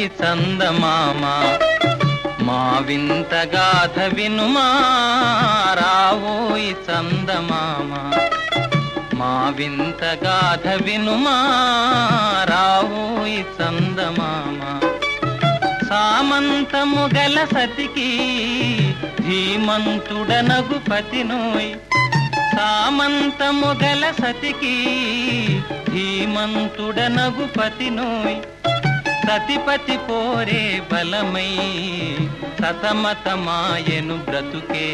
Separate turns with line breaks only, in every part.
రావోయి చందమామ మా వింత గాథ వినుమా రావోయి చందమామ మా వింత గాథ వినుమా రావోయి చందమామ సామంతము గల సతికి ధీమంతుడనగు పతినోయ్ సామంతము గల సతికి ధీమంతుడనగు పతినోయ్ సతిపతి పోరే బలమై సతమతమాయను బ్రతుకే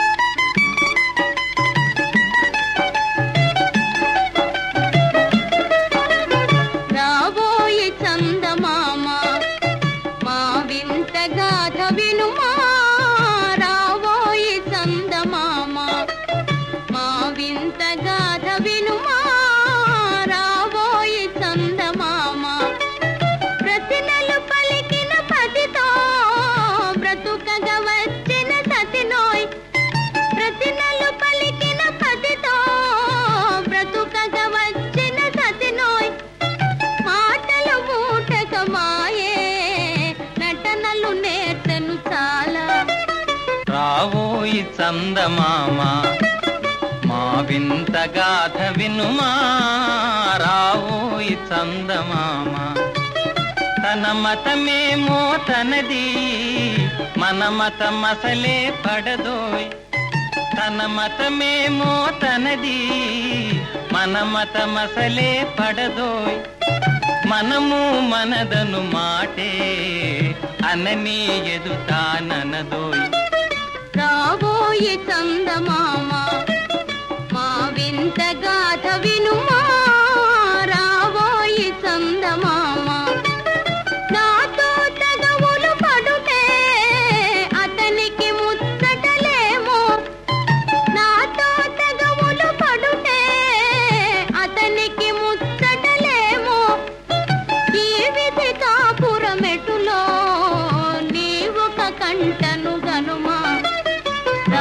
రాబోయి చందమామ మా వింత గాథ వినుమా రాబోయి చందమామ మా వింత గాథ వినుమా రాబోయి చందమామ ప్రతినలు పలికిన పతితో బ్రతుకగా వచ్చిన సతినోయ్ ప్రతినలు పలికిన పతితో బ్రతుకగా వచ్చిన సతినోయ్ మాటలు మూటక మాయే నటనలు నేర్చెను చాలా
రావోయి చందమామ మా వింత గాథ వినుమా రావోయి చందమామ తన మతమేమో తనది మన మతమసలే పడదోయ్ తన మతమేమో తనది మన మతమసలే పడదోయ్ మనము మనదను మాటే అనని ఎదుతాననదోయ్
రాబోయి చందమామ మా వింత గాథ వినుమా రాబోయి చందమామ నాతో తగవులు పడుతే అతనికి ముచ్చటలేమో నాతో తగవులు పడుతే అతనికి ముచ్చటలేమో ఈ విధి కాపురమెటులో నీవొక కంటను గనుమా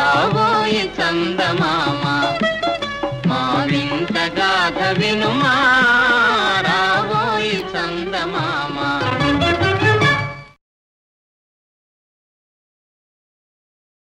రావోయి చందమామ మా వింత గాథ వినుమా